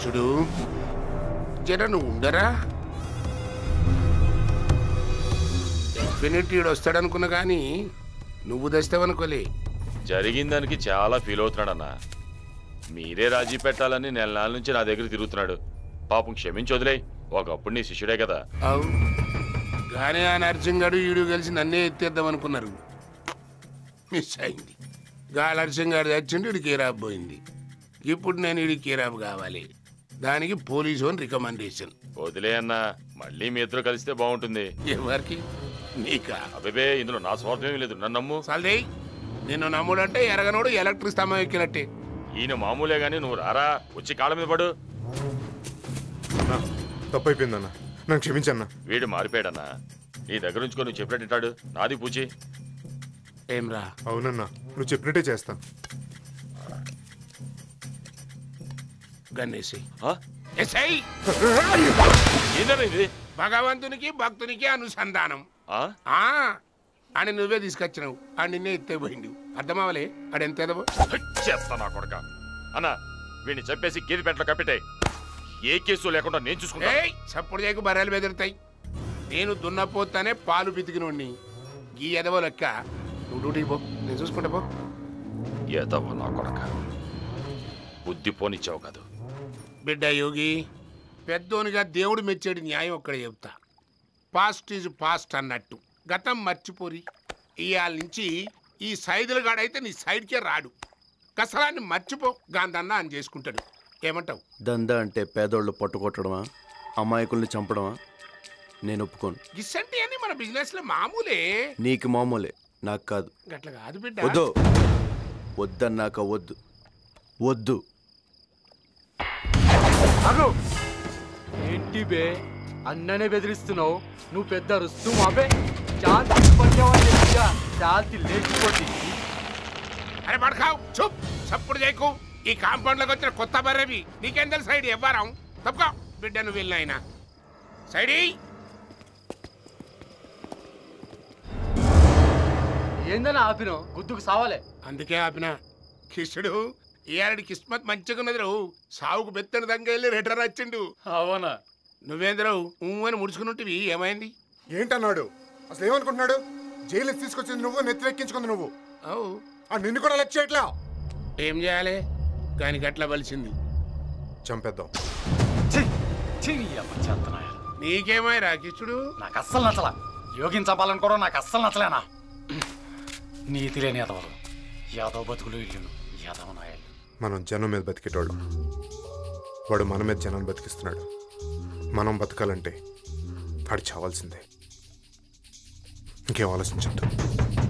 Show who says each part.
Speaker 1: కిష్టుడు జర నువ్వు ఉండరా డెఫినెట్ ఈడు వస్తాడనుకున్నా కానీ నువ్వు తెస్తావనుకోలే
Speaker 2: జరిగిన దానికి చాలా ఫీల్ అవుతున్నాడన్నా మీరే రాజీ పెట్టాలని నెల నాళ్ళ నుంచి నా దగ్గర తిరుగుతున్నాడు పాపం క్షమించి వదిలేయ్ ఒకప్పుడు నీ శిష్యుడే కదా
Speaker 1: అవు కానీ ఆ నరసింగాడు ఈడు కలిసి నన్నే ఎత్తేద్దాం అనుకున్నారు మిస్ అయింది గా నరసింగాడు తెచ్చిండు ఇడికి కేరాబ్ పోయింది ఇప్పుడు నేను ఇడికి కేరాబ్ కావాలి దానికి పోలీసు అని రికమెండేషన్
Speaker 2: వదిలే అన్నా మళ్ళీ మీ ఇద్దరు కలిస్తే బాగుంటుంది
Speaker 1: ఎవరికి నీకా
Speaker 2: అబ్బే ఇందులో నా స్వార్థం లేదు నన్ను నమ్ము
Speaker 1: సల్దే నిన్ను నమ్ముడంటే ఎరగనోడు ఎలక్ట్రిక్ స్తంభం ఎక్కినట్టే
Speaker 2: ఈయన మామూలే గాని నువ్వు రారా వచ్చి కాళ్ళ మీద పడు
Speaker 3: అన్నా తప్పైపోయిందన్నా నన్ను క్షమించన్నా
Speaker 2: వీడు మారిపోయాడన్నా నీ దగ్గర ఉంచుకో నువ్వు చెప్పినట్టు వింటాడు నాది పూచి
Speaker 1: ఏమ్రా
Speaker 3: అవునన్నా నువ్వు చెప్పినట్టే చేస్తా
Speaker 1: గన్నేసి
Speaker 2: ఆ?
Speaker 1: ఎస్ఐ
Speaker 2: ఏందన్నా ఇది
Speaker 1: భగవంతునికి భక్తునికి అనుసంధానం
Speaker 2: ఆ?
Speaker 1: ఆ అని నువ్వే తీసుకొచ్చినావు ఆ నిన్నే ఎత్తే పోయిండు అర్థమవలే ఆడు ఎంత ఎదవో
Speaker 2: చేస్తా నా కొడక అన్నా వీడిని చంపేసి గేది పెంటలో కప్పెట్టే ఏ కేసు లేకుండా నేను చూసుకుంటా
Speaker 1: ఏయ్ చప్పుడు చేయకు బర్రెలు బెదిరుతాయి నేను దున్నపోతానే పాలు పితికినోడిని ఈ ఎదవో లెక్క నువ్వు డ్యూటీకి పో నేను చూసుకుంటా పో
Speaker 2: ఏదవ్వ నా కొడక బుద్ధి పోనిచ్చావు కాదు
Speaker 1: బిడ్డ యోగి పెద్దోనిగా దేవుడు మెచ్చేది న్యాయం ఒక్కడ చెప్తా పాస్ట్ ఈజ్ పాస్ట్ అన్నట్టు గతం మర్చిపోరి ఇవాళ నుంచి ఈ సైదుల గాడైతే నీ సైడ్కే రాడు కసరాన్ని మర్చిపో గాంధన్న అని చేసుకుంటాడు ఏమంటావు
Speaker 4: దందా అంటే పేదోళ్ళు పట్టుకొట్టడమా అమాయకుల్ని చంపడమా నేను ఒప్పుకోను
Speaker 1: గిస్సంటి అని మన బిజినెస్ లో మామూలే
Speaker 4: నీకు మామూలే నాకు కాదు
Speaker 1: గట్ల కాదు బిడ్డ
Speaker 4: వద్దు వద్దన్నాక వద్దు వద్దు
Speaker 5: అగు ఏంటి బే అన్ననే బెదిరిస్తున్నావు నువ్వు పెద్ద రుస్తు మాబే చాల్తి పట్టావని చాల్తి లేచిపోతుంది
Speaker 1: అరే పడకావు చూప్ చప్పుడు చేయకు ఈ కాంపౌండ్ లోకి వచ్చిన కొత్త బర్రెవి నీకేం తెలుసు సైడ్ ఎవ్వరం తప్పుకో బిడ్డ నువ్వు వెళ్ళినాయన సైడీ
Speaker 5: ఏందని ఆపినావు గుద్దుకు సావాలే
Speaker 1: అందుకే ఆపిన కిష్టుడు ఇయాడి కిస్మత్ మంచిగా ఉన్నది రావు సావుకు బెత్తన దంగా వెళ్ళి రిటర్న్ వచ్చిండు
Speaker 5: అవునా
Speaker 1: నువ్వేంద్రవు ఊ అని ముడుచుకున్నట్టువి ఏమైంది
Speaker 3: ఏంటన్నాడు అసలు ఏమనుకుంటున్నాడు జైలు తీసుకొచ్చింది నువ్వు నెత్తిరెక్కించుకుంది నువ్వు
Speaker 1: అవు
Speaker 3: ఆ నిన్ను కూడా లెక్క చేయట్లా
Speaker 1: ఏం చేయాలి దానికి అట్లా బలిసింది
Speaker 3: చంపేద్దాం
Speaker 1: నీకేమైరా కిష్టుడు
Speaker 5: నాకు అస్సలు నచ్చలా యోగిని చంపాలనుకోవడం నాకు అస్సలు నచ్చలేనా నీతి లేని యాదవలు యాదవ బతుకులు ఇల్లును యాదవ నాయాలు
Speaker 3: మనం జనం మీద బతికేటోళ్ళం వాడు మన మీద జనం బతికిస్తున్నాడు మనం బతకాలంటే వాడు చావాల్సిందే ఇంకేం ఆలోచించద్దు